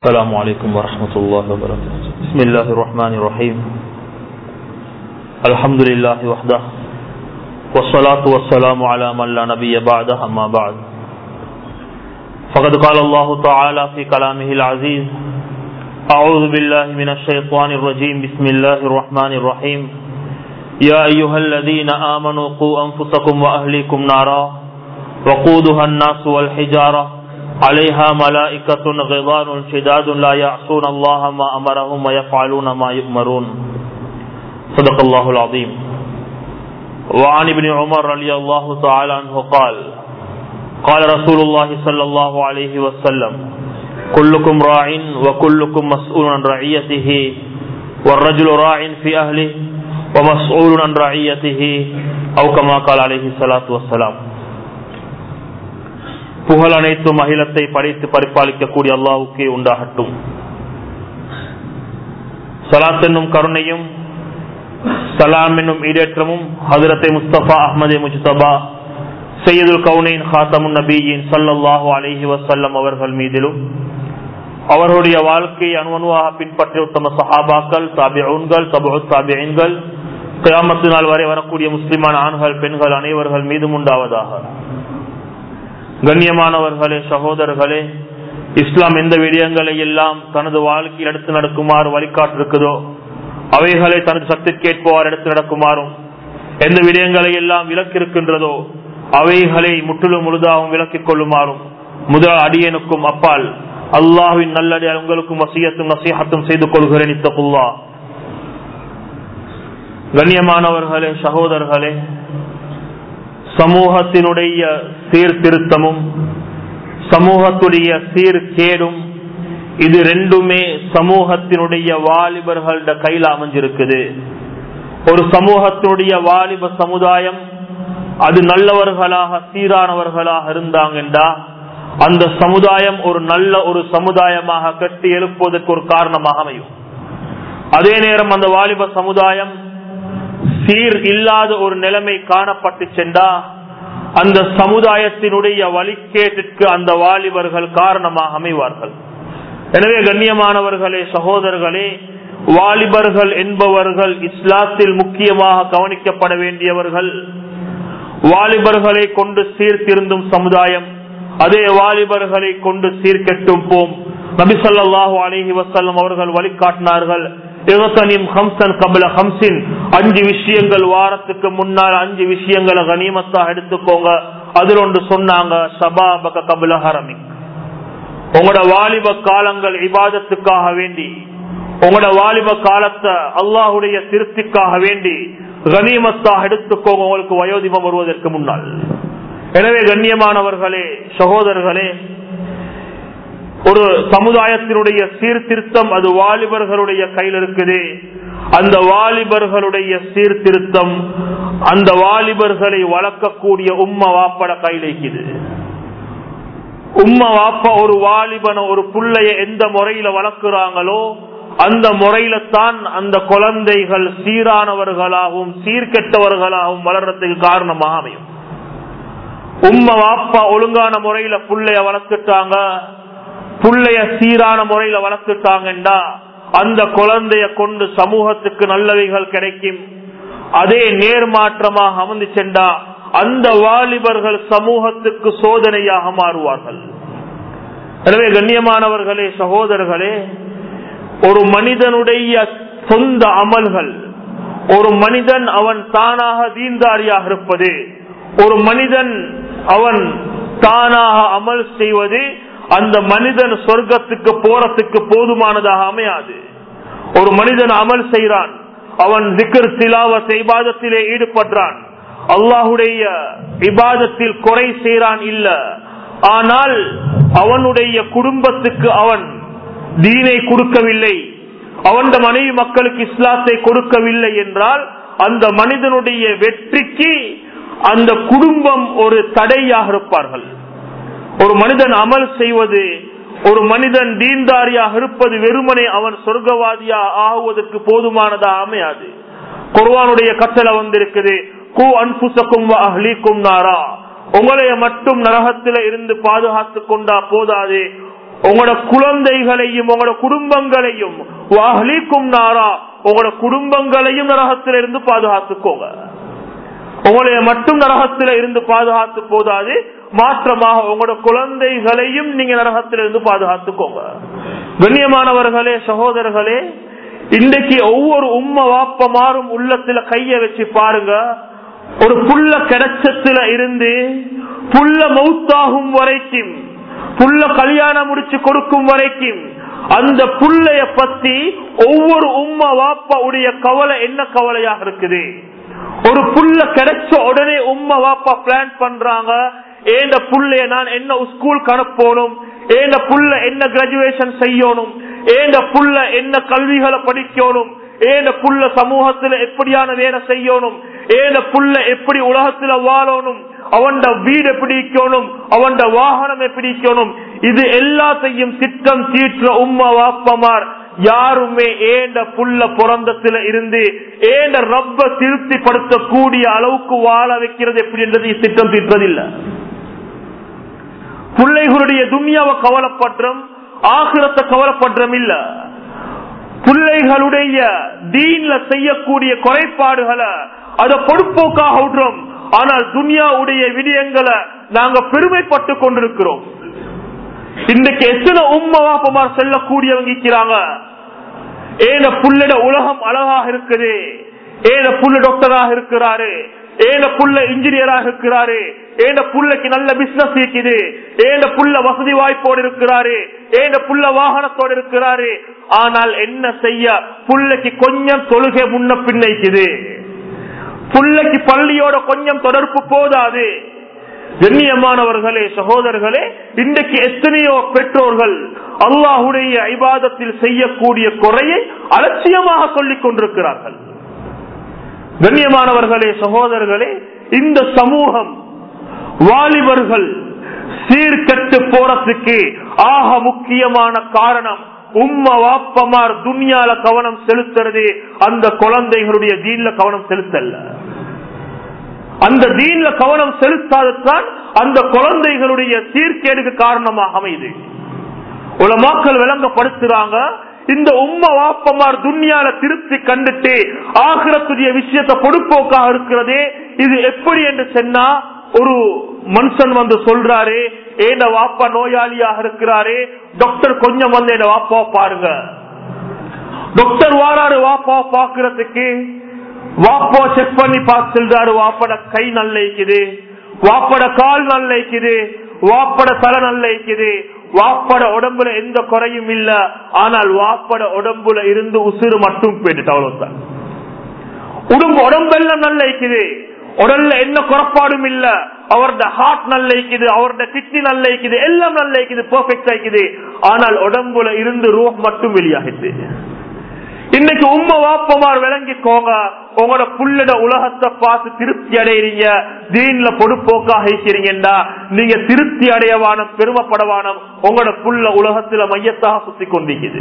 السلام عليكم ورحمة الله وبركاته بسم الله الرحمن الرحيم الحمد لله وحده والصلاة والسلام على من لا نبي بعده أما بعد فقد قال الله تعالى في كلامه العزيز أعوذ بالله من الشيطان الرجيم بسم الله الرحمن الرحيم يا أيها الذين آمنوا قوا أنفسكم وأهليكم نارا وقودها الناس والحجارة عليها ملائكة غضان شداد لا يعصون الله ما أمرهم ويفعلون ما يؤمرون صدق الله العظيم وعن ابن عمر رضي الله تعالى عنه قال قال رسول الله صلى الله عليه وسلم كلكم راع وكلكم مسؤول عن رعيته والرجل راع في أهله ومسؤول عن رعيته أو كما قال عليه الصلاة والسلام புகழ் அனைத்தும் அகிலத்தை படைத்து பரிபாலிக்கக்கூடிய அல்லாவுக்கே உண்டாகட்டும் சலாத் என்னும் கருணையும் சலாம் என்னும் ஈடேற்றமும் ஹதரத்தை முஸ்தபா அஹமதே முஜ்தபா சையதுல் கவுனைன் ஹாத்தமுன் நபீயின் சல்லல்லாஹு அலஹி வசல்லம் அவர்கள் மீதிலும் அவர்களுடைய வாழ்க்கையை அணுவணுவாக பின்பற்றிய உத்தம சஹாபாக்கள் தாபியன்கள் தபு தாபியன்கள் கிராமத்து நாள் வரை வரக்கூடிய முஸ்லிமான ஆண்கள் பெண்கள் அனைவர்கள் மீதும் உண்டாவதாக கண்ணியமானவர்களே சகோதரர்களே இஸ்லாம் எந்த விடயங்களை எல்லாம் தனது வாழ்க்கையில் எடுத்து நடக்குமாறு வழிகாட்டிருக்குதோ அவைகளை தனது சக்தி கேட்பவாறு எடுத்து நடக்குமாறும் எந்த விடயங்களை எல்லாம் விலக்கிருக்கின்றதோ அவைகளை முற்றிலும் முழுதாகவும் விலக்கிக் கொள்ளுமாறும் முதல் அடியனுக்கும் அப்பால் அல்லாஹின் நல்லடி உங்களுக்கும் வசியத்தும் நசீகத்தும் செய்து கொள்கிறேன் இத்தகுல்லா கண்ணியமானவர்களே சகோதரர்களே சமூகத்தினுடைய சீர்திருத்தமும் சமூகத்துடைய சீர்கேடும் இது ரெண்டுமே சமூகத்தினுடைய வாலிபர்கள கையில் அமைஞ்சிருக்குது ஒரு சமூகத்தினுடைய வாலிப சமுதாயம் அது நல்லவர்களாக சீரானவர்களாக இருந்தாங்கன்றா அந்த சமுதாயம் ஒரு நல்ல ஒரு சமுதாயமாக கட்டி எழுப்புவதற்கு ஒரு காரணமாக அமையும் அதே நேரம் அந்த வாலிப சமுதாயம் சீர் இல்லாத ஒரு நிலைமை காணப்பட்டு சென்றா அந்த சமுதாயத்தினுடைய வழிகேட்டிற்கு அந்த வாலிபர்கள் காரணமாக அமைவார்கள் எனவே கண்ணியமானவர்களே சகோதரர்களே வாலிபர்கள் என்பவர்கள் இஸ்லாத்தில் முக்கியமாக கவனிக்கப்பட வேண்டியவர்கள் வாலிபர்களை கொண்டு சீர்திருந்தும் சமுதாயம் அதே வாலிபர்களை கொண்டு சீர்கெட்டும் போம் நபிசல்லாஹு அலஹி வசல்லம் அவர்கள் வழிகாட்டினார்கள் அஞ்சு விஷயங்கள் வாரத்துக்கு முன்னால் அஞ்சு விஷயங்களை கனிமத்தா எடுத்துக்கோங்க அதில் ஒன்று சொன்னாங்க சபாபக கபுல ஹரமி உங்களோட வாலிப காலங்கள் இபாதத்துக்காக வேண்டி உங்களோட வாலிப காலத்தை அல்லாஹுடைய திருப்திக்காக வேண்டி கனிமத்தாக எடுத்துக்கோங்க உங்களுக்கு வயோதிபம் வருவதற்கு முன்னால் எனவே கண்ணியமானவர்களே சகோதரர்களே ஒரு சமுதாயத்தினுடைய சீர்திருத்தம் அது வாலிபர்களுடைய கையில் இருக்குது அந்த வாலிபர்களுடைய சீர்திருத்தம் அந்த வாலிபர்களை வளர்க்கக்கூடிய உம்ம வாப்பட கையில் இருக்குது உம்ம வாப்பா ஒரு வாலிபன ஒரு புள்ளைய எந்த முறையில வளர்க்கிறாங்களோ அந்த முறையில தான் அந்த குழந்தைகள் சீரானவர்களாகவும் சீர்கெட்டவர்களாகவும் வளர்றதுக்கு காரணமாக அமையும் உம்ம வாப்பா ஒழுங்கான முறையில புள்ளைய வளர்த்துட்டாங்க புள்ளைய சீரான முறையில வளர்த்துட்டாங்கண்டா அந்த குழந்தைய கொண்டு சமூகத்துக்கு நல்லவைகள் கிடைக்கும் அதே நேர்மாற்றமாக அமர்ந்து சென்றா அந்த வாலிபர்கள் சமூகத்துக்கு சோதனையாக மாறுவார்கள் எனவே கண்ணியமானவர்களே சகோதரர்களே ஒரு மனிதனுடைய சொந்த அமல்கள் ஒரு மனிதன் அவன் தானாக தீந்தாரியாக இருப்பது ஒரு மனிதன் அவன் தானாக அமல் செய்வது அந்த மனிதன் சொர்க்கத்துக்கு போறதுக்கு போதுமானதாக அமையாது ஒரு மனிதன் அமல் செய்கிறான் அவன் திக்கர் திலாவத் இபாதத்திலே ஈடுபடுறான் அல்லாஹுடைய இபாதத்தில் குறை செய்கிறான் இல்ல ஆனால் அவனுடைய குடும்பத்துக்கு அவன் தீனை கொடுக்கவில்லை அவன் மனைவி மக்களுக்கு இஸ்லாத்தை கொடுக்கவில்லை என்றால் அந்த மனிதனுடைய வெற்றிக்கு அந்த குடும்பம் ஒரு தடையாக இருப்பார்கள் ஒரு மனிதன் அமல் செய்வது ஒரு மனிதன் தீன்தாரியாக இருப்பது வெறுமனே அவன் சொர்க்கவாதியா ஆகுவதற்கு போதுமானதாக அமையாது குர்வானுடைய கட்டளை வந்திருக்குது கு அன்புசக்கும் அஹ்லீக்கும் நாரா உங்களைய மட்டும் நரகத்தில இருந்து பாதுகாத்து கொண்டா போதாது உங்களோட குழந்தைகளையும் உங்களோட குடும்பங்களையும் வாஹ்லீக்கும் நாரா உங்களோட குடும்பங்களையும் நரகத்தில இருந்து பாதுகாத்துக்கோங்க உங்களைய மட்டும் நரகத்தில இருந்து பாதுகாத்து போதாது மாற்றமாக உங்களோட குழந்தைகளையும் நீங்க நரகத்திலிருந்து பாதுகாத்துக்கோங்க கண்ணியமானவர்களே சகோதரர்களே இன்றைக்கு ஒவ்வொரு உம்ம வாப்ப மாறும் உள்ளத்துல கைய வச்சு பாருங்க ஒரு புள்ள கிடைச்சத்துல இருந்து புள்ள மௌத்தாகும் வரைக்கும் புள்ள கல்யாணம் முடிச்சு கொடுக்கும் வரைக்கும் அந்த புள்ளைய பத்தி ஒவ்வொரு உம்ம வாப்பா உடைய கவலை என்ன கவலையாக இருக்குது ஒரு புள்ள கிடைச்ச உடனே உம்மா வாப்பா பிளான் பண்றாங்க ஏண்ட புள்ளைய நான் என்ன ஸ்கூல் கணப்போனும் ஏண்ட புள்ள என்ன கிராஜுவேஷன் செய்யணும் ஏண்ட புள்ள என்ன கல்விகளை படிக்கணும் ஏண்ட புள்ள சமூகத்துல எப்படியான வேலை செய்யணும் ஏண்ட புள்ள எப்படி உலகத்துல வாழணும் அவன் வீடு எப்படி இருக்கணும் அவன் வாகனம் எப்படி இருக்கணும் இது எல்லாத்தையும் திட்டம் தீற்ற உம்மா வாப்பமார் யாருமே ஏண்ட புள்ள பிறந்தத்துல இருந்து ஏண்ட ரப்ப திருப்திப்படுத்தக்கூடிய அளவுக்கு வாழ வைக்கிறது எப்படின்றது திட்டம் தீட்டுறதில்லை பிள்ளைகளுடைய துன்யாவை கவலைப்பட்டும் ஆகிரத்தை கவலைப்பட்டும் இல்ல பிள்ளைகளுடைய தீன்ல செய்யக்கூடிய குறைபாடுகளை அதை பொறுப்போக்காக விடுறோம் ஆனால் துன்யாவுடைய விடயங்களை நாங்க பெருமைப்பட்டு கொண்டிருக்கிறோம் இன்றைக்கு எத்தனை உம்மவாப்பமார் செல்லக்கூடியவங்க இருக்கிறாங்க ஏன புள்ளட உலகம் அழகாக இருக்குது ஏன புள்ள டாக்டராக இருக்கிறாரு ஏன புள்ள இன்ஜினியராக இருக்கிறாரு ஏன புள்ளைக்கு நல்ல பிசினஸ் இருக்குது ஏன புள்ள வசதி வாய்ப்போடு இருக்கிறாரு ஏன புள்ள வாகனத்தோடு இருக்கிறாரு ஆனால் என்ன செய்ய புள்ளைக்கு கொஞ்சம் தொழுகை முன்ன பின்னைக்குது புள்ளைக்கு பள்ளியோட கொஞ்சம் தொடர்பு போதாது கண்ணியமானவர்களே சகோதரர்களே இன்றைக்கு எத்தனையோ பெற்றோர்கள் அல்லாஹுடைய ஐபாதத்தில் செய்யக்கூடிய குறையை அலட்சியமாக சொல்லிக் கொண்டிருக்கிறார்கள் கண்ணியமானவர்களே சகோதரர்களே இந்த சமூகம் வாலிபர்கள் சீர்கட்டு போறதுக்கு ஆக முக்கியமான காரணம் உம்ம வாப்பமார் துன்யால கவனம் செலுத்துறது அந்த குழந்தைகளுடைய தீன்ல கவனம் செலுத்தல்ல அந்த தீன்ல கவனம் செலுத்தாததான் அந்த குழந்தைகளுடைய சீர்கேடுக்கு காரணமாக அமைது உலமாக்கள் விளங்கப்படுத்துறாங்க இந்த உம்ம வாப்பமார் துன்யால திருப்தி கண்டுட்டு ஆகிரத்துடைய விஷயத்தை பொடுப்போக்காக இருக்கிறதே இது எப்படி என்று சொன்னா ஒரு மனுஷன் வந்து சொல்றாரு ஏண்ட வாப்பா நோயாளியாக இருக்கிறாரு டாக்டர் கொஞ்சம் வந்து என்ன வாப்பா பாருங்க டாக்டர் வாராரு வாப்பா பாக்குறதுக்கு வாப்பா செக் பண்ணி பார்த்து சொல்றாரு வாப்பட கை நல்ல இருக்குது வாப்பட கால் நல்ல இருக்குது வாப்பட தலை நல்ல இருக்குது வாப்பட உடம்புல எந்த குறையும் இல்ல ஆனால் வாப்பட உடம்புல இருந்து உசுறு மட்டும் போயிட்டு அவ்வளவுதான் உடம்பு உடம்பெல்லாம் நல்ல இருக்குது உடல்ல என்ன குறப்பாடும் இல்ல அவரோட ஹார்ட் நல்ல இருக்குது அவரோட கிட்னி நல்ல இருக்குது எல்லாம் நல்ல இருக்குது பெர்ஃபெக்ட் ஆயிக்குது ஆனால் உடம்புல இருந்து ரூஹ் மட்டும் வெளியாகிட்டு இன்னைக்கு உம்ம வாப்பமார் விளங்கிக்கோங்க உங்களோட புள்ளட உலகத்தை பார்த்து திருப்தி அடையிறீங்க தீன்ல பொடுப்போக்காக இருக்கிறீங்கடா நீங்க திருப்தி அடையவானம் பெருமைப்படவானம் உங்களோட புள்ள உலகத்துல மையத்தாக சுத்தி கொண்டிருக்குது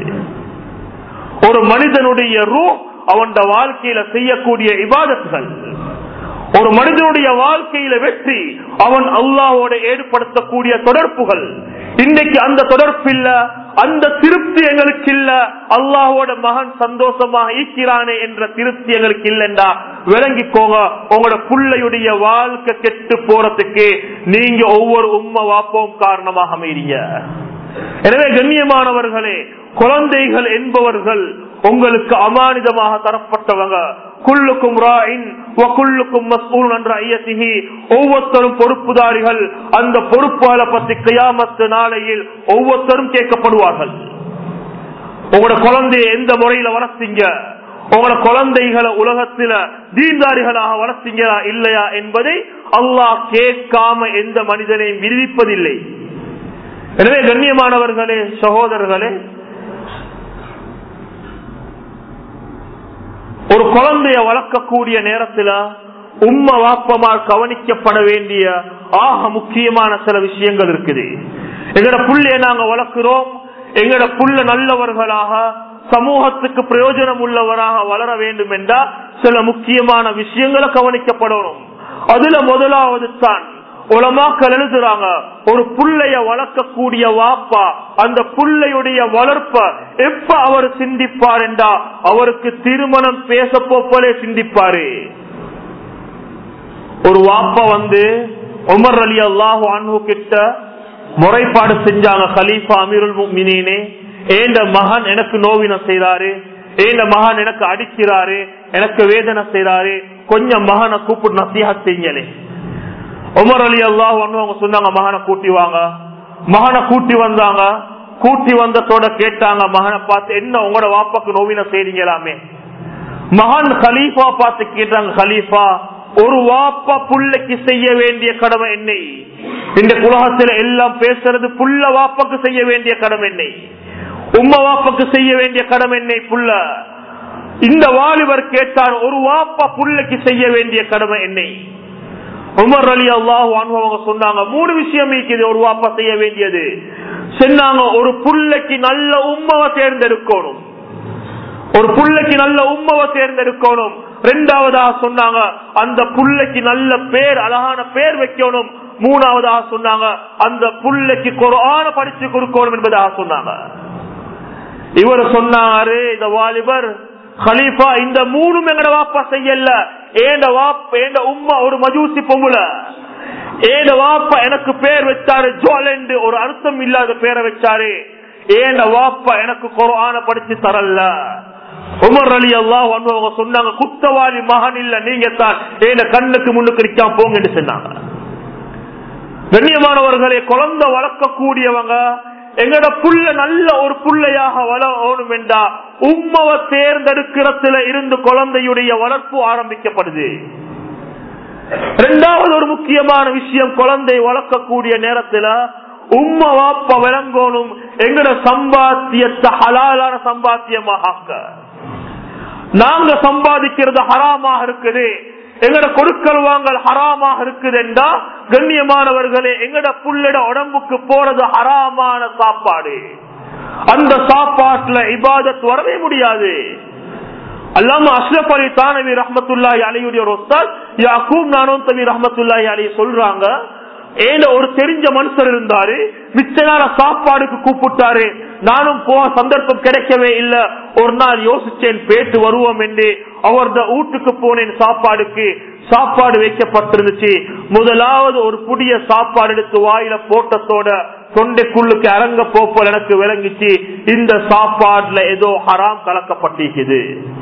ஒரு மனிதனுடைய ரூ அவன் வாழ்க்கையில செய்யக்கூடிய இபாதத்துகள் ஒரு மனிதனுடைய வாழ்க்கையில வெற்றி அவன் அல்லாவோட ஏற்படுத்தக்கூடிய தொடர்புகள் இன்னைக்கு அந்த தொடர்பு இல்ல அந்த திருப்தி எங்களுக்கு இல்ல அல்லாஹோட மகன் சந்தோஷமாக ஈக்கிறானே என்ற திருப்தி எங்களுக்கு இல்லைண்டா விளங்கிக்கோங்க உங்களோட பிள்ளையுடைய வாழ்க்கை கெட்டு போறதுக்கு நீங்க ஒவ்வொரு உண்மை வாப்பவும் காரணமாக அமைறீங்க எனவே கண்ணியமானவர்களே குழந்தைகள் என்பவர்கள் உங்களுக்கு அமானிதமாக தரப்பட்டவங்க குள்ளுக்கும் ராயின் குள்ளுக்கும் மசூல் என்ற ஐயத்திகி ஒவ்வொருத்தரும் பொறுப்புதாரிகள் அந்த பொறுப்பாளை பற்றி கையாமத்து நாளையில் ஒவ்வொருத்தரும் கேட்கப்படுவார்கள் உங்களோட குழந்தைய எந்த முறையில வளர்த்தீங்க உங்களோட குழந்தைகளை உலகத்துல தீன்தாரிகளாக வளர்த்தீங்களா இல்லையா என்பதை அல்லாஹ் கேட்காம எந்த மனிதனையும் விடுவிப்பதில்லை எனவே கண்ணியமானவர்களே சகோதரர்களே ஒரு குழந்தைய வளர்க்கக்கூடிய நேரத்துல உம்ம வாப்பமால் கவனிக்கப்பட வேண்டிய ஆக முக்கியமான சில விஷயங்கள் இருக்குது எங்கட புள்ளைய நாங்க வளர்க்கிறோம் எங்கட புள்ள நல்லவர்களாக சமூகத்துக்கு பிரயோஜனம் உள்ளவராக வளர வேண்டும் என்றால் சில முக்கியமான விஷயங்களை கவனிக்கப்படணும் அதுல முதலாவது தான் உலமாக்கள் எழுதுறாங்க ஒரு புள்ளைய வளர்க்கக்கூடிய வாப்பா அந்த புள்ளையுடைய வளர்ப்ப எப்ப அவர் சிந்திப்பார் என்றா அவருக்கு திருமணம் பேச போப்பலே சிந்திப்பாரு ஒரு வாப்பா வந்து உமர் அலி அல்லாஹு அன்பு கிட்ட முறைப்பாடு செஞ்சாங்க ஹலீஃபா அமீருல் முக்மினே ஏண்ட மகன் எனக்கு நோவினம் செய்தாரு ஏண்ட மகன் எனக்கு அடிக்கிறாரு எனக்கு வேதனை செய்யறாரு கொஞ்சம் மகனை கூப்பிட்டு நசியா செய்யலே உமர் அலி அல்லாஹ் அவங்க சொன்னாங்க மகனை கூட்டி வாங்க மகனை கூட்டி வந்தாங்க கூட்டி வந்ததோட கேட்டாங்க மகனை பார்த்து என்ன உங்களோட வாப்பாக்கு நோவின செய்றீங்களாமே மகன் கலீஃபா பார்த்து கேட்டாங்க கலீஃபா ஒரு வாப்பா புள்ளைக்கு செய்ய வேண்டிய கடமை என்னை இந்த குலகத்துல எல்லாம் பேசுறது புள்ள வாப்பாக்கு செய்ய வேண்டிய கடமை என்னை உம்ம வாப்பாக்கு செய்ய வேண்டிய கடமை என்னை புள்ள இந்த வாலிபர் கேட்டார் ஒரு வாப்பா புள்ளைக்கு செய்ய வேண்டிய கடமை என்னை உமர் அலி அல்லாஹ் அவங்க சொன்னாங்க மூணு விஷயம் இருக்குது ஒரு வாப்பா செய்ய வேண்டியது சொன்னாங்க ஒரு புள்ளைக்கு நல்ல உம்மவை தேர்ந்தெடுக்கணும் ஒரு புள்ளைக்கு நல்ல உம்மவை தேர்ந்தெடுக்கணும் ரெண்டாவதா சொன்னாங்க அந்த புள்ளைக்கு நல்ல பேர் அழகான பேர் வைக்கணும் மூணாவதா சொன்னாங்க அந்த புள்ளைக்கு குரான படிச்சு கொடுக்கணும் என்பதாக சொன்னாங்க இவர் சொன்னாரு இந்த வாலிபர் ஹலீஃபா இந்த மூணும் எங்கட வாப்பா செய்யல ஏண்ட வாப்ப ஏண்ட உம்மா ஒரு மஜூசி பொம்புல ஏண்ட வாப்பா எனக்கு பேர் வச்சாரு ஜோலண்டு ஒரு அர்த்தம் இல்லாத பேரை வச்சாரு ஏண்ட வாப்பா எனக்கு குரான படிச்சு தரல உமர் அலி அல்லாஹ் அவங்க சொன்னாங்க குத்தவாளி மகன் இல்ல நீங்க தான் ஏண்ட கண்ணுக்கு முன்னுக்கு நிக்காம போங்கன்னு சொன்னாங்க கண்ணியமானவர்களே குழந்தை வளர்க்கக்கூடியவங்க எங்கட புள்ள நல்ல ஒரு புள்ளையாக வளரணும் என்றா உம்மவை தேர்ந்தெடுக்கிறதுல இருந்து குழந்தையுடைய வளர்ப்பு ஆரம்பிக்கப்படுது இரண்டாவது ஒரு முக்கியமான விஷயம் குழந்தை வளர்க்கக்கூடிய நேரத்துல உம்ம வாப்ப விளங்கணும் எங்கட சம்பாத்தியத்தை ஹலாலான சம்பாத்தியமாக ஆக்க நாங்க சம்பாதிக்கிறது ஹராமாக இருக்குது எங்கட கொடுக்கல் வாங்கல் ஹராமாக இருக்குது என்றா கண்ணியமானவர்களே எங்கட புள்ளட உடம்புக்கு போறது ஹராமான சாப்பாடு அந்த சாப்பாட்டுல இபாதத் வரவே முடியாது அல்லாம அஷ்ரப் அலி தானவி ரஹமத்துல்லாஹி அலியுடைய ஒரு உஸ்தாத் யாக்கூப் நானும் தவி ரஹமத்துல்லாஹி அலி சொல்றாங்க ஏன ஒரு தெரிஞ்ச மனுஷர் இருந்தாரு மிச்ச நாள சாப்பாடுக்கு கூப்பிட்டாரு நானும் போக சந்தர்ப்பம் கிடைக்கவே இல்ல ஒரு நாள் யோசிச்சேன் பேட்டு வருவோம் என்று அவரது வீட்டுக்கு போனேன் சாப்பாடுக்கு சாப்பாடு வைக்கப்பட்டிருந்துச்சு முதலாவது ஒரு புதிய சாப்பாடு எடுத்து வாயில போட்டத்தோட தொண்டைக்குள்ளுக்கு அரங்க போப்பல் எனக்கு விளங்கிச்சு இந்த சாப்பாடுல ஏதோ ஹராம் கலக்கப்பட்டிருக்குது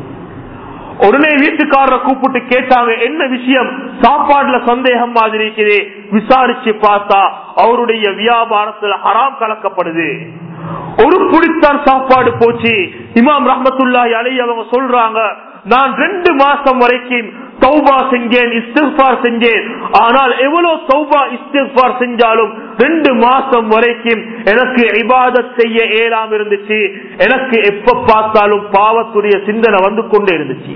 உடனே வீட்டுக்காரரை கூப்பிட்டு கேட்டாங்க என்ன விஷயம் சாப்பாடுல சந்தேகம் மாதிரி இருக்குது விசாரிச்சு பார்த்தா அவருடைய வியாபாரத்துல ஹராம் கலக்கப்படுது ஒரு புடித்தான் சாப்பாடு போச்சு இமாம் ரஹமத்துல்லாஹி அலி அவங்க சொல்றாங்க நான் ரெண்டு மாசம் வரைக்கும் தௌபா செஞ்சேன் இஸ்திஃபார் செஞ்சேன் ஆனால் எவ்வளவு தௌபா இஸ்திஃபார் செஞ்சாலும் ரெண்டு மாசம் வரைக்கும் எனக்கு இபாதத் செய்ய ஏலாம் இருந்துச்சு எனக்கு எப்ப பார்த்தாலும் பாவத்துடைய சிந்தனை வந்து கொண்டே இருந்துச்சு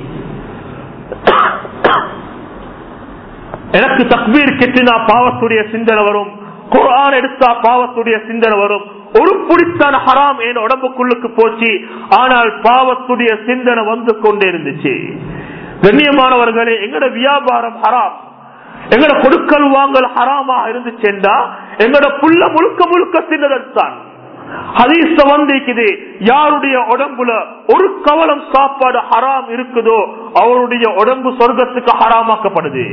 எனக்கு தக்பீர் கெட்டினா பாவத்துடைய சிந்தனை வரும் குரான் எடுத்தா பாவத்துடைய சிந்தனை வரும் ஒரு புடித்தான ஹராம் என் உடம்புக்குள்ளுக்கு போச்சு ஆனால் பாவத்துடைய சிந்தனை வந்து கொண்டே இருந்துச்சு கண்ணியமானவர்களே எங்கட வியாபாரம் ஹராம் எங்கட கொடுக்கல் வாங்கல் ஹராமா இருந்துச்சுண்டா எங்கட புள்ள முழுக்க முழுக்க சின்னதல் தான் ஹதீஸ்ல வந்திருக்குது யாருடைய உடம்புல ஒரு கவலம் சாப்பாடு ஹராம் இருக்குதோ அவருடைய உடம்பு சொர்க்கத்துக்கு ஹராமாக்கப்படுது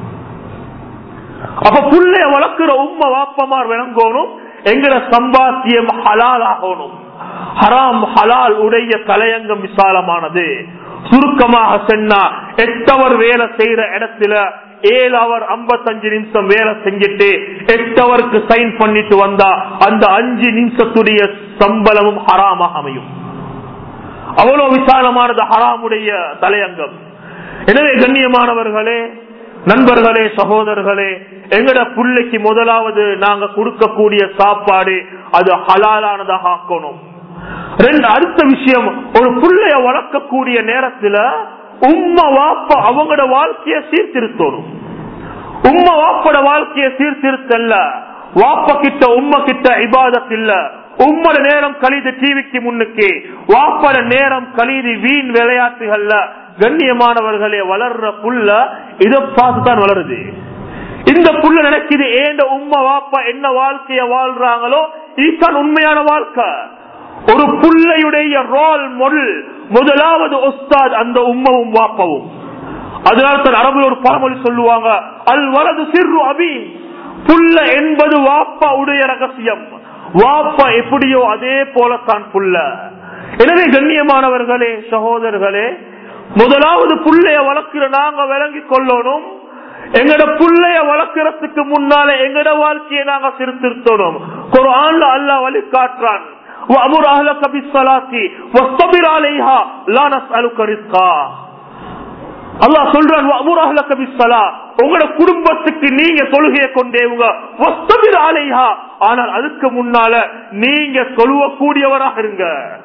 அப்ப புள்ளைய வளர்க்கிற உண்மை வாப்பமார் விளங்கணும் எங்கட சம்பாத்தியம் ஹலால் ஆகணும் ஹராம் ஹலால் உடைய தலையங்கம் விசாலமானது சுருக்கமாக சொன்னா எட்டவர் வேலை செய்யற இடத்துல ஏழு அவர் ஐம்பத்தஞ்சு நிமிஷம் வேலை செஞ்சுட்டு எட்டு அவருக்கு சைன் பண்ணிட்டு வந்தா அந்த அஞ்சு நிமிஷத்துடைய சம்பளமும் ஹராமாக அமையும் அவ்வளவு விசாலமானது ஹராமுடைய தலையங்கம் எனவே கண்ணியமானவர்களே நண்பர்களே சகோதரர்களே எங்கட பிள்ளைக்கு முதலாவது நாங்க கொடுக்கக்கூடிய சாப்பாடு அது ஹலாலானதாக ஆக்கணும் ரெண்டு அடுத்த விஷயம் ஒரு பிள்ளைய வளர்க்கக்கூடிய நேரத்துல உம்ம வாப்ப அவங்களோட வாழ்க்கைய சீர்திருத்தணும் உம்ம வாப்போட வாழ்க்கைய சீர்திருத்தல்ல வாப்ப கிட்ட உம்ம கிட்ட இபாதத் இல்ல உம்மோட நேரம் கழிது டிவிக்கு முன்னுக்கு வாப்பட நேரம் கழிது வீண் விளையாட்டுகள்ல கண்ணியமானவர்களே வளர்ற புல்ல இதை பார்த்துதான் வளருது இந்த புள்ள நினைக்குது ஏண்ட உம்மா வாப்பா என்ன வாழ்க்கைய வாழ்றாங்களோ இதுதான் உண்மையான வாழ்க்கை ஒரு புள்ளையுடைய ரோல் மொழல் முதலாவது ஒஸ்தாத் அந்த உம்மவும் வாப்பவும் அதனால தான் அரபுல ஒரு பழமொழி சொல்லுவாங்க அல் வலது சிறு அபி புல்ல என்பது வாப்பா உடைய ரகசியம் வாப்பா எப்படியோ அதே போலத்தான் புல்ல எனவே கண்ணியமானவர்களே சகோதரர்களே முதலாவது புள்ளைய வளர்க்கிற நாங்க விளங்கி கொள்ளணும் எங்கட புள்ளைய வளர்க்கறதுக்கு முன்னால எங்கட வாழ்க்கையை நாங்க திருத்திருத்தணும் ஒரு ஆண்டு அல்லா வழி காட்டுறான் وأمر أهلك بالصلاة واصطبر عليها لا نسألك رزقا அல்லா சொல்றான் உங்களோட குடும்பத்துக்கு நீங்க தொழுகையை கொண்டேவுங்க ஆலையா ஆனால் அதுக்கு முன்னால நீங்க தொழுவக்கூடியவராக இருங்க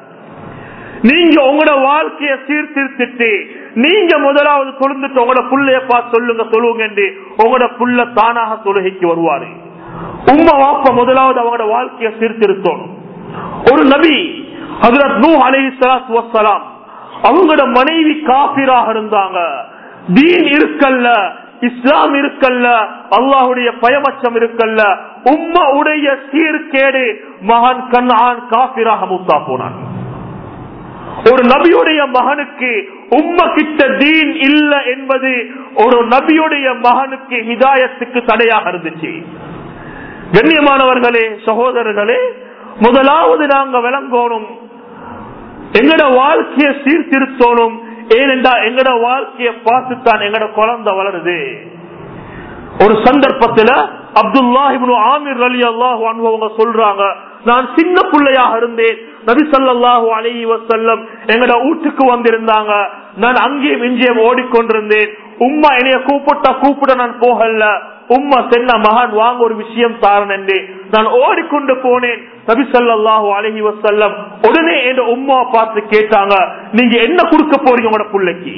நீங்க உங்களோட வாழ்க்கைய சீர்திருத்திட்டு நீங்க முதலாவது தொழுந்துட்டு உங்களோட புள்ளைய பார்த்து சொல்லுங்க தொழுவுங்க உங்களோட புள்ள தானாக தொழுகைக்கு வருவாரு உம்மா வாப்ப முதலாவது அவங்களோட வாழ்க்கைய சீர்திருத்தணும் ஒரு நபி ஹசரத் நூ அலி வசலாம் அவங்களோட மனைவி காபிராக இருந்தாங்க தீன் இருக்கல்ல இஸ்லாம் இருக்கல்ல அல்லாஹுடைய பயமச்சம் இருக்கல்ல உம்ம உடைய சீர்கேடு மகன் கண்ணான் காபிராக மூத்தா போனான் ஒரு நபியுடைய மகனுக்கு உம்ம கிட்ட தீன் இல்ல என்பது ஒரு நபியுடைய மகனுக்கு ஹிதாயத்துக்கு தடையாக இருந்துச்சு கண்ணியமானவர்களே சகோதரர்களே முதலாவது நாங்க விளங்கணும் எங்கட வாழ்க்கைய சீர்திருத்தணும் ஏனென்றா எங்கட வாழ்க்கைய பார்த்துத்தான் எங்கட குழந்தை வளருது ஒரு சந்தர்ப்பத்துல அப்துல்லாஹிபு ஆமிர் அலி அல்லாஹ் அவங்க சொல்றாங்க நான் சின்ன பிள்ளையாக இருந்தேன் நபி சல்லாஹூ அலி வசல்லம் எங்கட வீட்டுக்கு வந்திருந்தாங்க நான் அங்கேயும் இங்கேயும் ஓடிக்கொண்டிருந்தேன் உம்மா என்னைய கூப்பிட்டா கூப்பிட நான் போகல உம்மா சென்ன மகன் வாங்க ஒரு விஷயம் தாரன் என்று நான் ஓடிக்கொண்டு போனேன் நபி சல்லாஹூ அலஹி வசல்லம் உடனே என் உம்மா பார்த்து கேட்டாங்க நீங்க என்ன கொடுக்க போறீங்க உங்களோட பிள்ளைக்கு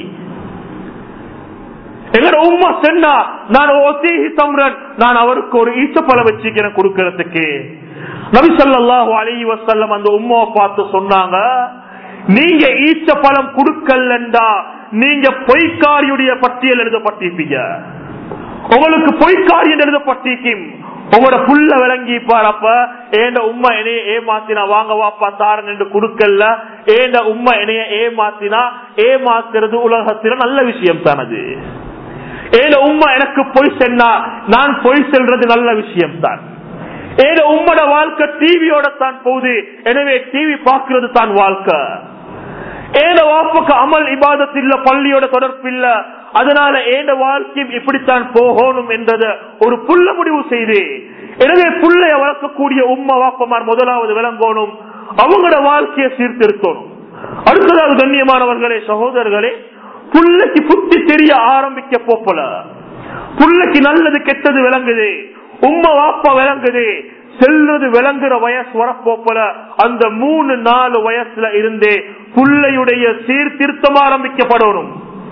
எங்களோட உம்மா சென்னா நான் ஒத்தேகி தம்ரன் நான் அவருக்கு ஒரு ஈச்சப்பழம் வச்சுக்கிறேன் கொடுக்கறதுக்கு நபி சல்லாஹூ அலஹி வசல்லம் அந்த உம்மாவை பார்த்து சொன்னாங்க நீங்க ஈச்ச பழம் கொடுக்கலண்டா நீங்க பொய்க்காரியுடைய பட்டியல் எழுதப்பட்டிருப்பீங்க உங்களுக்கு பொய்க்காரியம் எழுதப்பட்டிருக்கும் உங்களோட புள்ள விளங்கி பாரப்ப ஏண்ட உண்மை என்னைய ஏமாத்தினா வாங்க வாப்பா தாரன் என்று கொடுக்கல ஏண்ட உண்மை என்னைய ஏமாத்தினா ஏமாத்துறது உலகத்தில நல்ல விஷயம் தானது ஏண்ட உண்மை எனக்கு பொய் சென்னா நான் பொய் செல்றது நல்ல விஷயம் தான் ஏதோ உம்மட வாழ்க்கை டிவியோட தான் போகுது எனவே டிவி பார்க்கிறது தான் வாழ்க்கை ஏத வாப்புக்கு அமல் இபாதத் இல்ல பள்ளியோட தொடர்பு இல்ல அதனால ஏத வாழ்க்கையும் இப்படித்தான் போகணும் என்றத ஒரு புள்ள முடிவு செய்து எனவே புள்ளைய வளர்க்கக்கூடிய உம்மா வாப்பமார் முதலாவது விளங்கணும் அவங்களோட வாழ்க்கையை சீர்திருத்தணும் அடுத்ததாவது கண்ணியமானவர்களே சகோதரர்களே புள்ளைக்கு புத்தி தெரிய ஆரம்பிக்க போப்பல புள்ளைக்கு நல்லது கெட்டது விளங்குது உம்மா வாப்பா விளங்குது செல்வது விளங்குற வயசு வரப்போப்பல அந்த மூணு நாலு வயசுல இருந்தே புள்ளையுடைய சீர்திருத்தம் ஆரம்பிக்கப்படணும்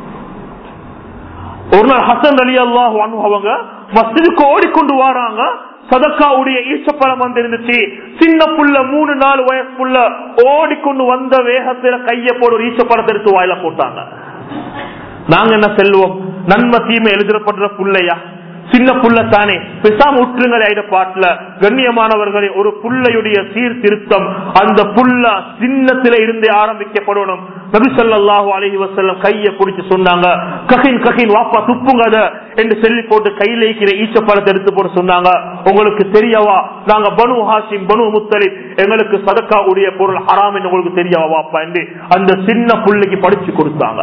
ஒரு நாள் ஹசன் அலி அல்லாஹ் அவங்க மஸ்ஜிதுக்கு ஓடிக்கொண்டு வராங்க சதக்காவுடைய ஈச்சப்பழம் வந்து இருந்துச்சு சின்ன புள்ள மூணு நாலு வயசு புள்ள ஓடிக்கொண்டு வந்த வேகத்துல கைய போடு ஒரு ஈச்சப்பழத்தை எடுத்து வாயில போட்டாங்க நாங்க என்ன செல்வோம் நன்மை தீமை எழுதப்படுற புள்ளையா சின்ன புள்ள தானே பெசாம உற்றுங்களை ஆயிட பாட்டுல கண்ணியமானவர்களே ஒரு புள்ளையுடைய சீர்திருத்தம் அந்த புள்ள சின்னத்தில இருந்தே ஆரம்பிக்கப்படணும் நபிசல்லாஹு அலஹி வசல்லம் கைய பிடிச்சு சொன்னாங்க ககின் ககின் வாப்பா துப்புங்க அத என்று சொல்லி போட்டு கையில இருக்கிற ஈச்ச பழத்தை எடுத்து போட்டு சொன்னாங்க உங்களுக்கு தெரியவா நாங்க பனு ஹாசிம் பனு முத்தலிப் எங்களுக்கு சதக்கா உடைய பொருள் ஹராம் என்று உங்களுக்கு தெரியவா வாப்பா என்று அந்த சின்ன புள்ளைக்கு படிச்சு கொடுத்தாங்க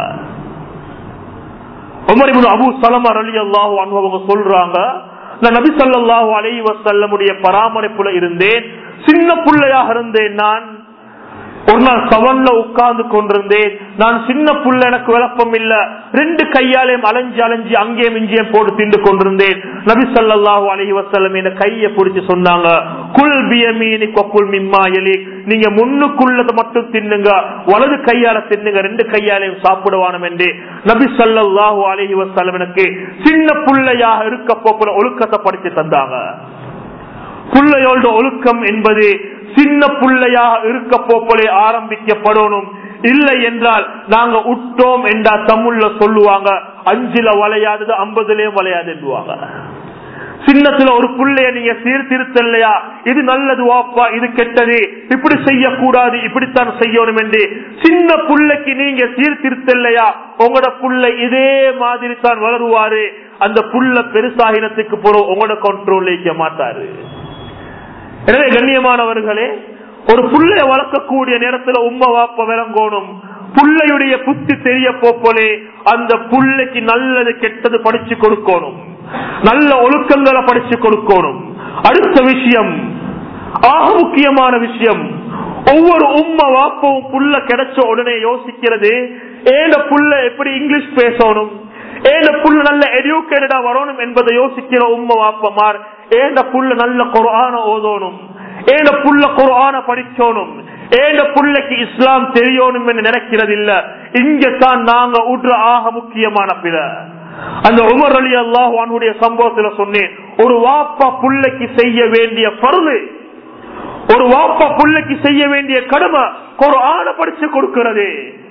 உமரிபுன் அபு சலமர் அலி அல்லாஹு அவங்க சொல்றாங்க நான் நபி சல்லாஹூ அலி வசல்லமுடைய பராமரிப்புல இருந்தேன் சின்ன பிள்ளையாக இருந்தேன் நான் ஒரு நாள் சவன்ல உட்கார்ந்து கொண்டிருந்தேன் நான் சின்ன புள்ள எனக்கு விளப்பம் இல்ல ரெண்டு கையாலையும் அலைஞ்சு அலைஞ்சு அங்கேயும் இங்கேயும் போட்டு திண்டு கொண்டிருந்தேன் நபி சல்லாஹூ அலஹி வசல்லம் என்ன கையை பிடிச்சு சொன்னாங்க குல் பியமீனி கொப்புல் மிம்மா எலி நீங்க முன்னுக்குள்ளது மட்டும் தின்னுங்க வலது கையால தின்னுங்க ரெண்டு கையாலையும் சாப்பிடுவானம் என்று நபி சல்லாஹூ அலஹி வசல்லம் எனக்கு சின்ன புள்ளையாக இருக்க போக்குல ஒழுக்கத்தை படித்து தந்தாங்க புள்ளையோட ஒழுக்கம் என்பது சின்ன புள்ளையாக இருக்க போப்பலே ஆரம்பிக்கப்படணும் இல்லை என்றால் நாங்க உட்டோம் என்றா தமிழ்ல சொல்லுவாங்க அஞ்சுல வளையாதது ஐம்பதுலயும் வளையாது என்றுவாங்க சின்னத்துல ஒரு புள்ளைய நீங்க சீர்திருத்தலையா இது நல்லது வாப்பா இது கெட்டது இப்படி செய்யக்கூடாது இப்படித்தான் செய்யணும் என்று சின்ன புள்ளைக்கு நீங்க சீர்திருத்தலையா உங்களோட புள்ள இதே மாதிரி தான் வளருவாரு அந்த புள்ள பெருசாகினத்துக்கு போறோம் உங்களோட கண்ட்ரோல் வைக்க மாட்டாரு எனவே கண்ணியமானவர்களே ஒரு புள்ளைய வளர்க்கக்கூடிய நேரத்துல உம்மா வாப்ப விளங்கணும் புள்ளையுடைய புத்தி தெரிய போப்போலே அந்த புள்ளைக்கு நல்லது கெட்டது படிச்சு கொடுக்கணும் நல்ல ஒழுக்கங்களை படிச்சு கொடுக்கணும் அடுத்த விஷயம் ஆக முக்கியமான விஷயம் ஒவ்வொரு உம்மா வாப்பவும் புள்ள கிடைச்ச உடனே யோசிக்கிறது ஏன புள்ள எப்படி இங்கிலீஷ் பேசணும் ஏன புள்ள நல்ல எடியூகேட்டடா வரணும் என்பதை யோசிக்கிற உம்மா வாப்பமார் ஏன புள்ள நல்ல குரான ஓதணும் ஏன புள்ள குரான படிச்சோனும் ஏன புள்ளைக்கு இஸ்லாம் தெரியணும் என்று நினைக்கிறது இல்ல இங்க தான் நாங்க உட்ற ஆக முக்கியமான பிற அந்த உமர் அலி அல்லாஹ் அவனுடைய சம்பவத்துல சொன்னேன் ஒரு வாப்பா புள்ளைக்கு செய்ய வேண்டிய பருது ஒரு வாப்பா புள்ளைக்கு செய்ய வேண்டிய கடமை குரான படிச்சு கொடுக்கிறது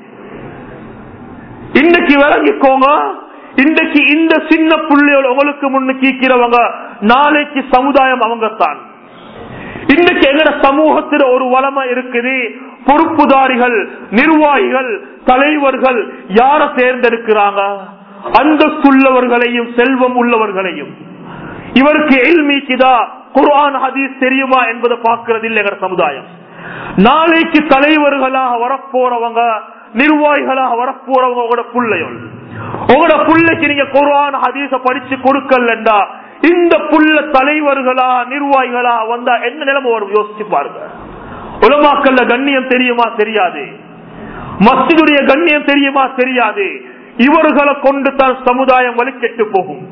இன்னைக்கு விளங்கிக்கோங்க இன்றைக்கு இந்த சின்ன புள்ளையோட உங்களுக்கு முன்னுக்கு இருக்கிறவங்க நாளைக்கு சமுதாயம் அவங்க தான் இன்னைக்கு எங்கட சமூகத்தில் ஒரு வளமை இருக்குது பொறுப்புதாரிகள் நிர்வாகிகள் தலைவர்கள் யார தேர்ந்தெடுக்கிறாங்க அந்தஸ்துள்ளவர்களையும் செல்வம் உள்ளவர்களையும் இவருக்கு எல்மீக்குதா குர்ஆன் ஹதீஸ் தெரியுமா என்பதை பார்க்கறது இல்லை எங்க சமுதாயம் நாளைக்கு தலைவர்களாக வரப்போறவங்க நிர்வாகிகளாக வரப்போறவங்க உங்களோட பிள்ளைகள் உங்களோட பிள்ளைக்கு நீங்க குர்ஆன் ஹதீஸ படிச்சு கொடுக்கலண்டா இந்த புள்ள தலைவர்களா நிர்வாகிகளா வந்தா என்ன நிலைமை வரும் யோசிச்சு பாருங்க உலமாக்கல்ல கண்ணியம் தெரியுமா தெரியாது மஸ்ஜிதுடைய கண்ணியம் தெரியுமா தெரியாது இவர்களை கொண்டு தான் சமுதாயம் வலிக்கெட்டு போகும்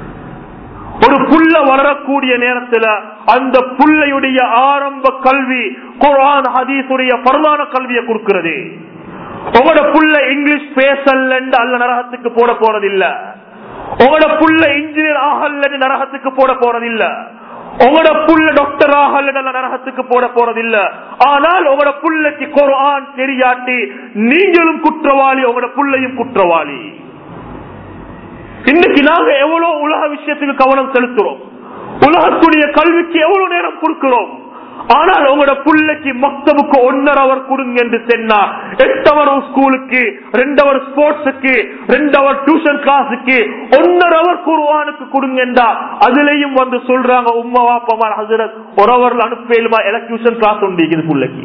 ஒரு புள்ள வளரக்கூடிய நேரத்துல அந்த புள்ளையுடைய ஆரம்ப கல்வி குரான் ஹதீஸுடைய பரவான கல்வியை கொடுக்கிறது உங்களோட புள்ள இங்கிலீஷ் பேசல அல்ல நரகத்துக்கு போட போறதில்ல உங்களோட புள்ள இன்ஜினியர் ஆகல நரகத்துக்கு போட போறதில்ல உங்களோட புள்ள டாக்டர் ஆகல நரகத்துக்கு போட போறதில்ல ஆனால் உங்களோட புள்ளைக்கு குரான் தெரியாட்டி நீங்களும் குற்றவாளி உங்களோட புள்ளையும் குற்றவாளி இன்னைக்கு நாங்க எவ்வளவு உலக விஷயத்துக்கு கவனம் செலுத்துறோம் உலகத்துடைய கல்விக்கு எவ்வளவு நேரம் கொடுக்கிறோம் ஆனால் உங்களோட பிள்ளைக்கு மக்தபுக்கு ஒன்னரை அவர் கொடுங்க என்று சொன்னா எட்டவர் ஸ்கூலுக்கு ரெண்டு அவர் ஸ்போர்ட்ஸுக்கு ரெண்டு அவர் டியூஷன் கிளாஸுக்கு ஒன்னரை அவர் குருவானுக்கு கொடுங்கண்டா அதுலயும் வந்து சொல்றாங்க உம்மா வாப்பமா ஹசரத் ஒரு அவர்ல அனுப்பலுமா எலக்ட்ரிஷன் கிளாஸ் உண்டு இது பிள்ளைக்கு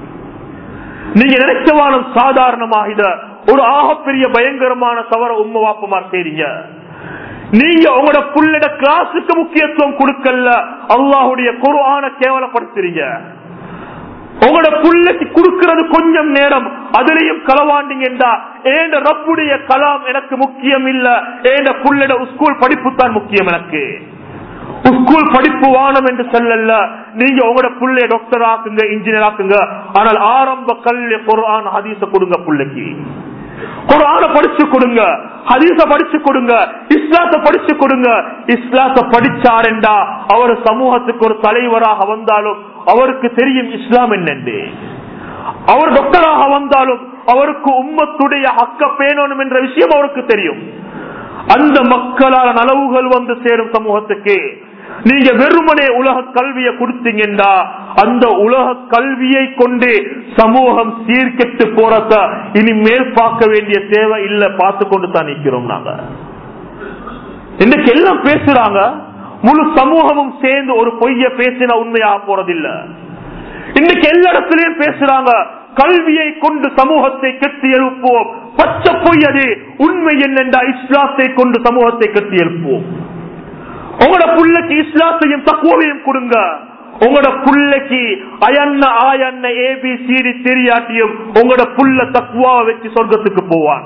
நீங்க நினைச்சவானம் சாதாரணமாக இத ஒரு ஆகப்பெரிய பயங்கரமான தவற உண்மை வாப்பமார் செய்றீங்க நீங்க உங்களோட புள்ளிட கிளாஸுக்கு முக்கியத்துவம் கொடுக்கல அல்லாஹுடைய குருவான கேவலப்படுத்துறீங்க உங்களோட புள்ளைக்கு கொடுக்கிறது கொஞ்சம் நேரம் அதுலயும் களவாண்டிங்கன்றா ஏண்ட ரப்புடைய கலாம் எனக்கு முக்கியம் இல்ல ஏண்ட புள்ளிட ஸ்கூல் படிப்பு தான் முக்கியம் எனக்கு ஸ்கூல் படிப்பு வானம் என்று சொல்லல நீங்க உங்களோட புள்ளைய டாக்டர் ஆக்குங்க இன்ஜினியர் ஆக்குங்க ஆனால் ஆரம்ப கல்வி குரான் ஹதீச கொடுங்க புள்ளைக்கு குரான படிச்சு கொடுங்க ஹதீச படிச்சு கொடுங்க இஸ்லாத்த படிச்சு கொடுங்க இஸ்லாத்த படிச்சாருண்டா அவர் சமூகத்துக்கு ஒரு தலைவராக வந்தாலும் அவருக்கு தெரியும் இஸ்லாம் என்னென்று அவர் டாக்டராக வந்தாலும் அவருக்கு உம்மத்துடைய ஹக்க பேணணும் என்ற விஷயம் அவருக்கு தெரியும் அந்த மக்களால் நலவுகள் வந்து சேரும் சமூகத்துக்கு நீங்க வெறுமனே உலக கல்வியை கொடுத்தீங்கன்னா அந்த உலக கல்வியை கொண்டு சமூகம் சீர்கெட்டு போறத இனிமேல் பார்க்க வேண்டிய தேவை இல்ல பார்த்து கொண்டு தான் நிக்கிறோம் நாங்க இன்னைக்கு எல்லாம் பேசுறாங்க முழு சமூகமும் சேர்ந்து ஒரு பொய்ய பேசின உண்மையாக போறதில்ல இன்னைக்கு எல்லா இடத்துலயும் பேசுறாங்க கல்வியை கொண்டு சமூகத்தை கெட்டி எழுப்புவோம் பச்சை பொய் அது உண்மை என்னென்றா இஸ்லாத்தை கொண்டு சமூகத்தை கெட்டி எழுப்புவோம் உங்களோட புள்ளைக்கு இஸ்லாத்தையும் தக்குவையும் கொடுங்க உங்களோட புள்ளைக்கு அயன்ன ஆயன்ன ஏபி சிடி தெரியாட்டியும் உங்களோட புள்ள தக்குவாவை வச்சு சொர்க்கத்துக்கு போவான்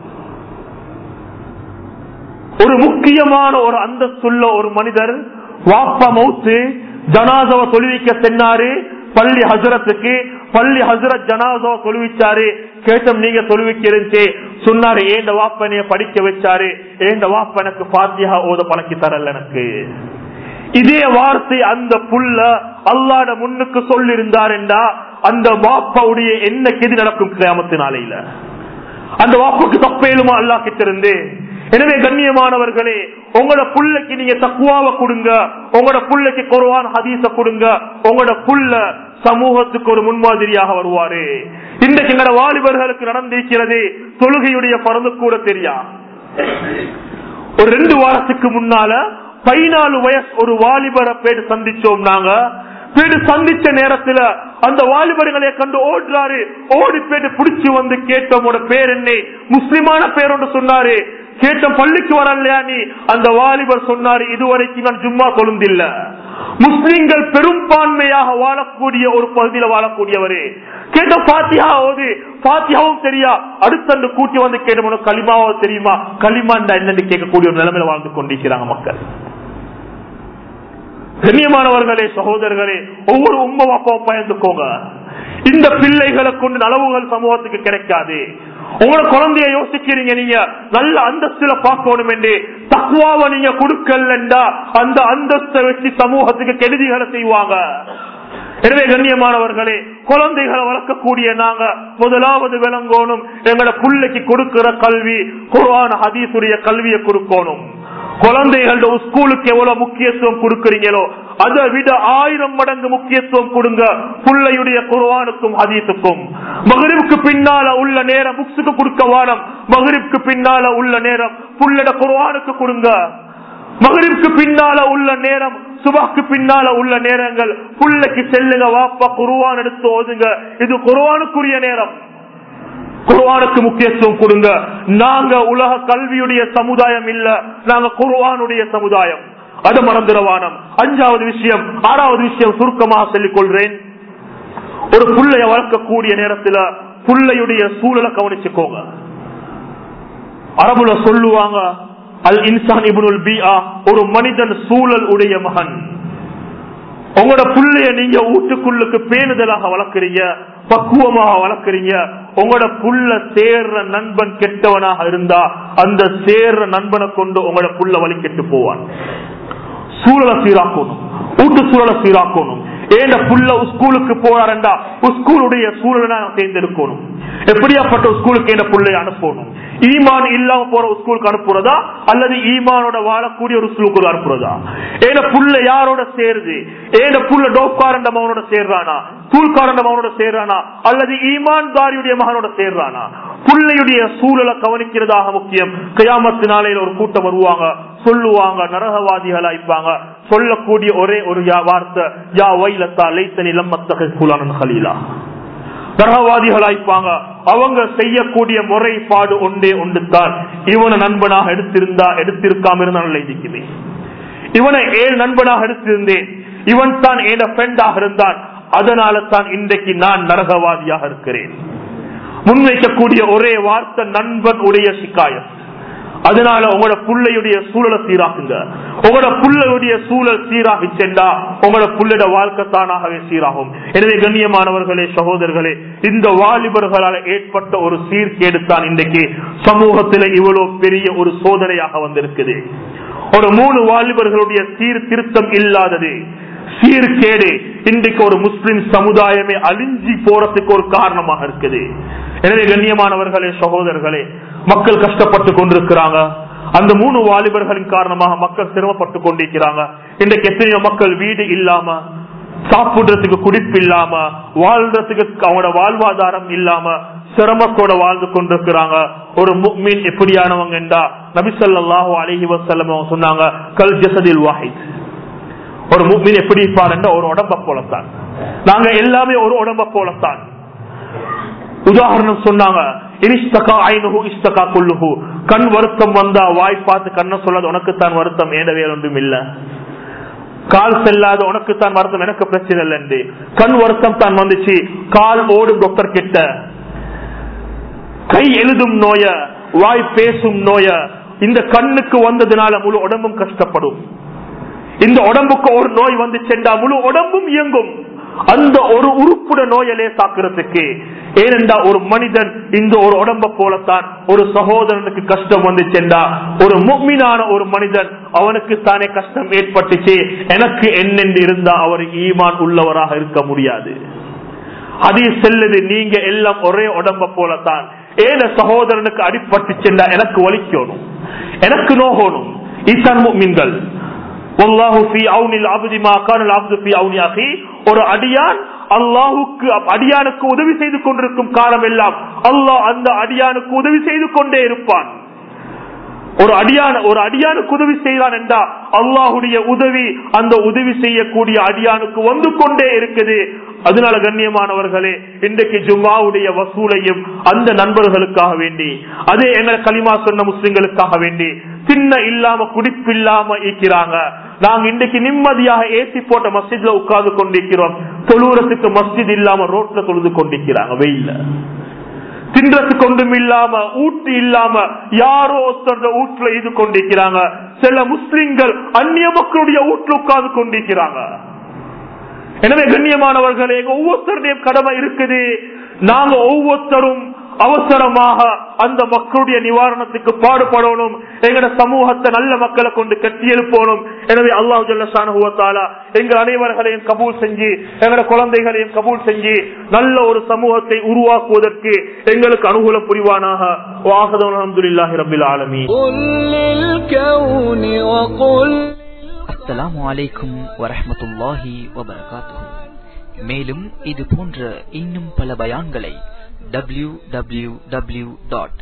ஒரு முக்கியமான ஒரு அந்தஸ்துள்ள ஒரு மனிதர் வாப்பா மௌத்து ஜனாதவ தொழுவிக்க சென்னாரு பள்ளி ஹசரத்துக்கு பள்ளி ஹசரத் ஜனாதவ தொழுவிச்சாரு கேட்டம் நீங்க தொழுவிக்க இருந்துச்சு சொன்னாரு ஏண்ட வாப்பனைய படிக்க வச்சாரு ஏண்ட வாப்ப எனக்கு பாத்தியா ஓத பழக்கி தரல எனக்கு இதே வார்த்தை அந்த புள்ள அல்லாட முன்னுக்கு சொல்லிருந்தாருண்டா அந்த வாப்பாவுடைய என்ன கெதி நடக்கும் கிராமத்து நாளையில அந்த வாப்புக்கு தப்பேலுமா அல்லா கிட்ட இருந்து எனவே கண்ணியமானவர்களே உங்களோட புள்ளைக்கு நீங்க தக்குவாவை கொடுங்க உங்களோட புள்ளைக்கு குருவான் ஹதீஸ கொடுங்க உங்களோட புள்ள சமூகத்துக்கு ஒரு முன்மாதிரியாக வருவாரு இன்றைக்கு எங்களோட வாலிபர்களுக்கு நடந்திருக்கிறது தொழுகையுடைய பறந்து கூட தெரியா ஒரு ரெண்டு வாரத்துக்கு முன்னால பதினாலு வயசு ஒரு வாலிபரை பேர் சந்திச்சோம் நாங்க பேரு சந்திச்ச நேரத்துல அந்த வாலிபர்களை கண்டு ஓடுறாரு ஓடி போயிட்டு புடிச்சு வந்து கேட்டோமோட பேர் என்ன முஸ்லிமான பேர் ஒன்று சொன்னாரு கேட்ட பள்ளிக்கு வரலையா நீ அந்த வாலிபர் சொன்னாரு இதுவரைக்கும் நான் சும்மா கொழுந்தில்ல முஸ்லிம்கள் பெரும்பான்மையாக வாழக்கூடிய ஒரு பகுதியில வாழக்கூடியவரு கேட்ட பாத்தியா ஓது பாத்தியாவும் தெரியா அடுத்த கூட்டி வந்து கேட்ட களிமாவோ தெரியுமா களிமாண்டா என்னன்னு கேட்கக்கூடிய ஒரு நிலைமையில வாழ்ந்து கொண்டிருக்கிறாங்க மக்கள் கண்ணியமானவர்களே சகோதரர்களே ஒவ்வொரு உண்மை அப்பாவும் பயந்துக்கோங்க இந்த பிள்ளைகளை கொண்டு நலவுகள் சமூகத்துக்கு கிடைக்காது உங்களோட குழந்தைய யோசிக்கிறீங்க நீங்க நல்ல அந்தஸ்துல பார்க்கணும் என்று தக்குவாவை நீங்க கொடுக்கலண்டா அந்த அந்தஸ்தை வச்சு சமூகத்துக்கு கெடுதிகளை செய்வாங்க எனவே கண்ணியமானவர்களே குழந்தைகளை வளர்க்கக்கூடிய நாங்க முதலாவது விளங்கோணும் எங்களோட பிள்ளைக்கு கொடுக்கிற கல்வி குர்ஆன் ஹதீசுடைய கல்வியை கொடுக்கணும் குழந்தைகளோட ஸ்கூலுக்கு எவ்வளவு முக்கியத்துவம் கொடுக்கறீங்களோ அதை விட ஆயிரம் மடங்கு முக்கியத்துவம் கொடுங்க பிள்ளையுடைய குர்வானுக்கும் ஹதீஸுக்கும் மகரிவுக்கு பின்னால உள்ள நேரம் புக்ஸுக்கு கொடுக்க வாரம் மகரிவுக்கு பின்னால உள்ள நேரம் புள்ளட குர்வானுக்கு கொடுங்க மகரிவுக்கு பின்னால உள்ள நேரம் சுபாக்கு பின்னால உள்ள நேரங்கள் புள்ளைக்கு செல்லுங்க வாப்பா குருவான் எடுத்து ஓதுங்க இது குருவானுக்குரிய நேரம் குர்வானுக்கு முக்கியத்துவம் கொடுங்க நாங்க உலக கல்வியுடைய சமுதாயம் இல்ல நாங்க குர்வானுடைய சமுதாயம் அது மறந்துடவானம் அஞ்சாவது விஷயம் ஆறாவது விஷயம் சுருக்கமாக சொல்லிக் கொள்றேன் ஒரு புள்ளைய வளர்க்கக்கூடிய நேரத்துல புள்ளையுடைய சூழலை கவனிச்சுக்கோங்க அரபுல சொல்லுவாங்க அல் இன்சான் இபுல் பிஆ ஒரு மனிதன் சூழல் உடைய மகன் உங்களோட புள்ளைய நீங்க வீட்டுக்குள்ளுக்கு பேணுதலாக வளர்க்குறீங்க பக்குவமாக வளர்க்குறீங்க உங்களோட புள்ள சேர்ற நண்பன் கெட்டவனாக இருந்தா அந்த சேர்ற நண்பனை கொண்டு உங்களோட புள்ள வழி கெட்டு போவான் சூழலை சீராக்கணும் வீட்டு சூழலை சீராக்கணும் ஏண்ட புள்ள ஸ்கூலுக்கு போறாருண்டா ஸ்கூலுடைய சூழலை நான் தேர்ந்தெடுக்கணும் எப்படியாப்பட்ட ஸ்கூலுக்கு என்ன புள்ளைய அனுப்பணும் ஈமான் இல்லாம போற ஸ்கூலுக்கு அனுப்புறதா அல்லது ஈமானோட வாழக்கூடிய ஒரு ஸ்கூலுக்கு அனுப்புறதா ஏன புள்ள யாரோட சேருது ஏன புள்ள டோப்காரண்ட மகனோட சேர்றானா தூள்காரண்ட மகனோட சேர்றானா அல்லது ஈமான் தாரியுடைய மகனோட சேர்றானா புள்ளையுடைய சூழலை கவனிக்கிறதாக முக்கியம் கயாமத்து நாளையில ஒரு கூட்டம் வருவாங்க சொல்லுவாங்க நரகவாதிகள் ஆயிப்பாங்க சொல்லக்கூடிய ஒரே ஒரு வார்த்தை யா வைலத்தா லைத்தனி லம்மத்தகை குலானன் ஹலீலா நரகவாதிகளாய்ப்பாங்க அவங்க செய்யக்கூடிய முறைப்பாடு ஒன்றே ஒன்றுதான் இவனை நண்பனாக எடுத்திருந்தா எடுத்திருக்காம இருந்தா எழுதிக்குது இவனை ஏழு நண்பனாக எடுத்திருந்தேன் இவன் தான் ஏன ஃப்ரெண்டாக இருந்தான் அதனால தான் இன்றைக்கு நான் நரகவாதியாக இருக்கிறேன் முன்வைக்கக்கூடிய ஒரே வார்த்தை நண்பன் உடைய சிக்காயம் அதனால உங்களோட புள்ளையுடைய சூழலை சீராக்குங்க உங்களோட புள்ளையுடைய சூழல் சீராகி சென்றா உங்களோட புள்ளைட வாழ்க்கை தானாகவே சீராகும் எனவே கண்ணியமானவர்களே சகோதரர்களே இந்த வாலிபர்களால் ஏற்பட்ட ஒரு சீர்கேடு தான் இன்றைக்கு சமூகத்தில் இவ்வளவு பெரிய ஒரு சோதனையாக வந்திருக்குது ஒரு மூணு வாலிபர்களுடைய சீர்திருத்தம் இல்லாதது சீர்கேடு இன்றைக்கு ஒரு முஸ்லிம் சமுதாயமே அழிஞ்சி போறதுக்கு ஒரு காரணமாக இருக்குது எனவே கண்ணியமானவர்களே சகோதரர்களே மக்கள் கஷ்டப்பட்டு கொண்டிருக்கிறாங்க அந்த மூணு வாலிபர்களின் காரணமாக மக்கள் சிரமப்பட்டு கொண்டிருக்கிறாங்க இன்றைக்கு எத்தனையோ மக்கள் வீடு இல்லாம சாப்பிடுறதுக்கு குடிப்பு இல்லாம வாழ்றதுக்கு அவங்களோட வாழ்வாதாரம் இல்லாம சிரமத்தோட வாழ்ந்து கொண்டிருக்கிறாங்க ஒரு மீன் எப்படியானவங்க என்றா நபிசல்லாஹு அலஹி வசல்லம் சொன்னாங்க கல் ஜசதில் வாஹித் ஒரு மீன் எப்படி இருப்பாருன்ற ஒரு உடம்ப போலத்தான் நாங்க எல்லாமே ஒரு உடம்ப போலத்தான் உதாரணம் சொன்னாங்க கண் வருத்தம் வந்தா வாய் பார்த்து கண்ண சொல்லாது உனக்குத்தான் வருத்தம் ஏட வேற ஒன்றும் இல்ல கால் செல்லாத உனக்குத்தான் வருத்தம் எனக்கு பிரச்சனை இல்லை கண் வருத்தம் தான் வந்துச்சு கால் ஓடும் டாக்டர் கிட்ட கை எழுதும் நோய வாய் பேசும் நோய இந்த கண்ணுக்கு வந்ததுனால முழு உடம்பும் கஷ்டப்படும் இந்த உடம்புக்கு ஒரு நோய் வந்து சென்றா முழு உடம்பும் இயங்கும் அந்த ஒரு உறுப்புட நோயலே தாக்குறதுக்கு ஏனென்றா ஒரு மனிதன் இந்த ஒரு உடம்ப போலத்தான் ஒரு சகோதரனுக்கு கஷ்டம் வந்து சென்றா ஒரு முக்மீனான ஒரு மனிதன் அவனுக்கு தானே கஷ்டம் ஏற்பட்டுச்சு எனக்கு என்னென்று இருந்தா அவர் ஈமான் உள்ளவராக இருக்க முடியாது அதே செல்லுது நீங்க எல்லாம் ஒரே உடம்ப போலத்தான் ஏன சகோதரனுக்கு அடிப்பட்டு சென்றா எனக்கு வலிக்கணும் எனக்கு நோகணும் ஈசான் மீன்கள் ஒரு அடியான் அல்லாஹுக்கு அடியானுக்கு உதவி செய்து கொண்டிருக்கும் காலம் எல்லாம் அல்லாஹ் அந்த அடியானுக்கு உதவி செய்து கொண்டே இருப்பான் ஒரு அடியான ஒரு அடியானுக்கு உதவி செய்தான் என்றா அல்லாஹுடைய உதவி அந்த உதவி செய்யக்கூடிய அடியானுக்கு வந்து கொண்டே இருக்குது அதனால கண்ணியமானவர்களே இன்றைக்கு ஜும்மாவுடைய வசூலையும் அந்த நண்பர்களுக்காக வேண்டி அதே எங்களை களிமா சொன்ன முஸ்லிம்களுக்காக வேண்டி சின்ன இல்லாம குடிப்பு இல்லாம இருக்கிறாங்க நாங்க இன்றைக்கு நிம்மதியாக ஏசி போட்ட மஸ்ஜித்ல உட்கார்ந்து கொண்டிருக்கிறோம் தொழுவுறத்துக்கு மஸ்ஜித் இல்லாம ரோட்ல தொழுது கொண்டிருக்கிறாங்க வெயில தின்றதுக்கு ஒன்றும் இல்லாம ஊட்டு இல்லாம யாரோ ஒருத்தர் வீட்டுல இது கொண்டிருக்கிறாங்க சில முஸ்லிம்கள் அந்நிய மக்களுடைய வீட்டுல உட்கார்ந்து கொண்டிருக்கிறாங்க எனவே கண்ணியமானவர்களே ஒவ்வொருத்தருடைய கடமை இருக்குது நாங்க ஒவ்வொருத்தரும் அவசரமாக அந்த மக்களுடைய நிவாரணத்துக்கு பாடுபடணும் எங்கட சமூகத்தை நல்ல மக்களை கொண்டு கட்டி எழுப்பணும் எனவே அல்லாஹ் ஜல்லா எங்கள் அனைவர்களையும் கபூல் செஞ்சு எங்கட குழந்தைகளையும் கபூல் செஞ்சு நல்ல ஒரு சமூகத்தை உருவாக்குவதற்கு எங்களுக்கு அனுகூலம் புரிவானாக வாகதம் அலமதுல்லாஹி ரபில் ஆலமி அஸ்ஸலாமு அலைக்கும் வரஹமத்துல்லாஹி வபரகாத்துஹு மேலும் இது போன்ற இன்னும் பல பயான்களை W W W dot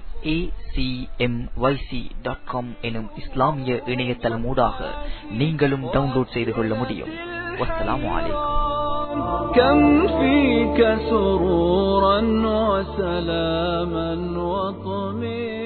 acmyc.com எனும் இஸ்லாமிய இணையதளமூடாக நீங்களும் டவுன்லோட் செய்து கொள்ள முடியும் வஸ்ஸலாமு அலைக்கும் كم فيك سرورا وسلاما وطمئنا